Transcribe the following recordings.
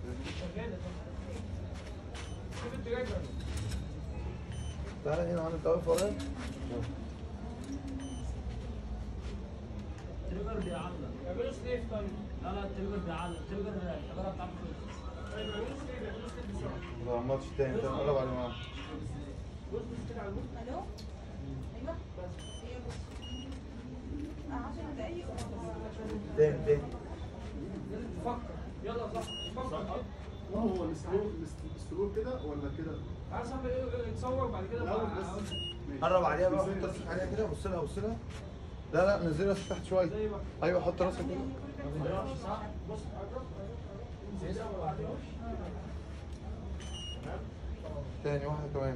شغاله شوف انت جاي تعالى هنا عامل توقف ورايا التريجر بيعلق يعملوا سليف طيب لا لا التريجر بيعلق التريجر الحجاره بتاعته خلصت. طيب يعملوا سليف يعملوا سليف بسرعه ده ماتش تاني تاني قرب عليه معاه بص بص كده على البوت الو ايوه هي بص آه، 10 دقايق تاني تاني لازم تفكر يلا صح فكر كده ما هو السلو السلو كده ولا كده؟ عايز صاحبي يتصور بعد كده الأول مع- بس ماشي. قرب عليها بقى إزاي حط بس؟ راسك عليها كده بص لها بص لها لا لا نزلها تحت شويه زي ما ايوه حط راسك كده صح بص قرب انزل بعد وش تاني واحده كمان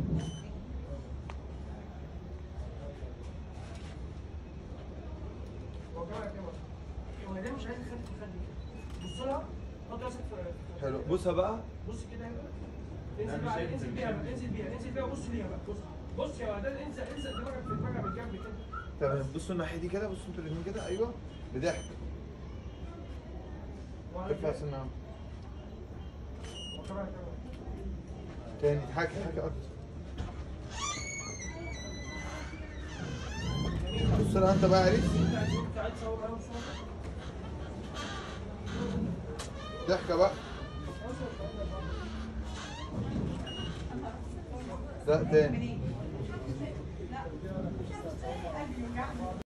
هو كمان كمان هو ده مش عايز يخلي تخلي بص لها حط راسك في حلو بصها بقى بص كده هنا انزل بقى انزل بيها بقى انزل بيها انزل بيها بص ليها بقى بص بص يا ولد انزل انزل دماغك في دماغها بالجنب كده تمام بصوا الناحيه دي كده بصوا انتوا الاثنين كده ايوه بضحك ارفع سنة عم. وكمان كمان تاني اضحكي اضحكي اكتر بص لها انت بقى يا عريس انت عايز انت عايز تصور معاهم صورة ضحكه بقى لا تاني منين؟ لا